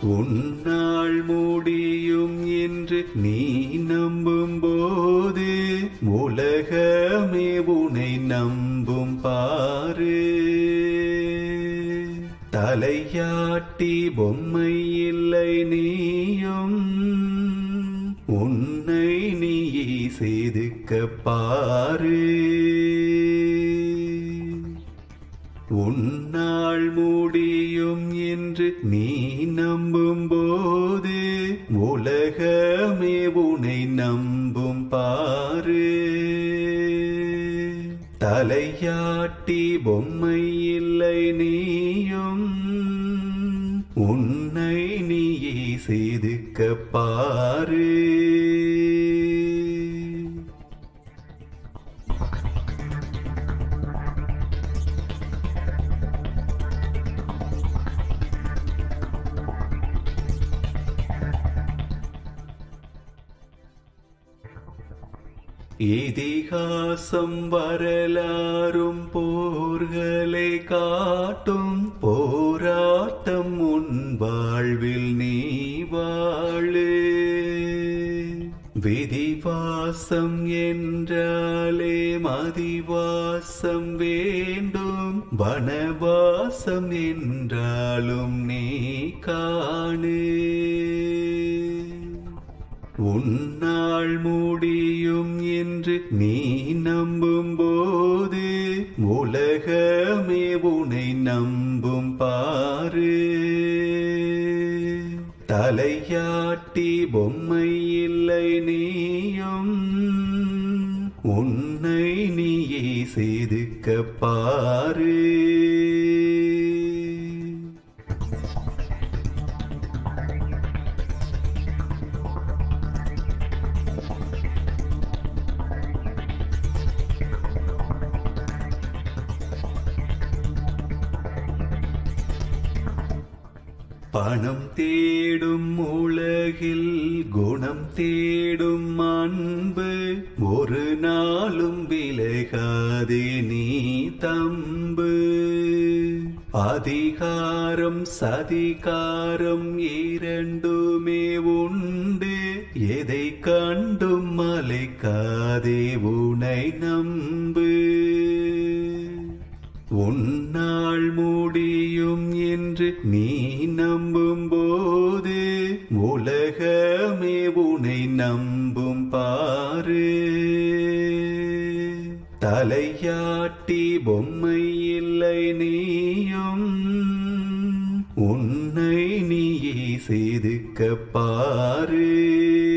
உன்னால் முடியும் என்று நீ நம்பும் போது உலகமே உனை நம்பும் பாரு தலையாட்டி பொம்மை இல்லை நீயும் உன்னை நீ செய்துக்க பாரு உன்னால் முடியும் என்று நீ நம்பும் போது உலகமே உனை நம்பும் பாரு தலையாட்டி பொம்மை இல்லை நீயும் உன்னை நீ செய்துக்க பாரு இதிகாசம் வரலாறும் போர்களை காட்டும் போராட்டம் உன் வாழ்வில் நீ வாழு விதிவாசம் என்றாலே மதிவாசம் வேண்டும் வனவாசம் என்றாலும் நீ காணு உன்னால் முடியும் என்று நீ நம்பும் போது உலகமே உனை நம்பும் பாரு தலையாட்டி பொம்மை இல்லை நீயும் உன்னை நீ செய்துக்க பாரு பணம் தேடும் உலகில் குணம் தேடும் அன்பு ஒரு நாளும் விலகாதே நீ தம்பு அதிகாரம் சதிகாரம் இரண்டுமே உண்டு எதை கண்டும் மலைக்காதே உனை நம்பு உன்னால் முடியும் என்று நீ நம்பும் போது உலகமே உனை நம்பும் பாரு தலையாட்டி பொம்மை இல்லை நீயும் உன்னை நீ செய்துக்க பாரு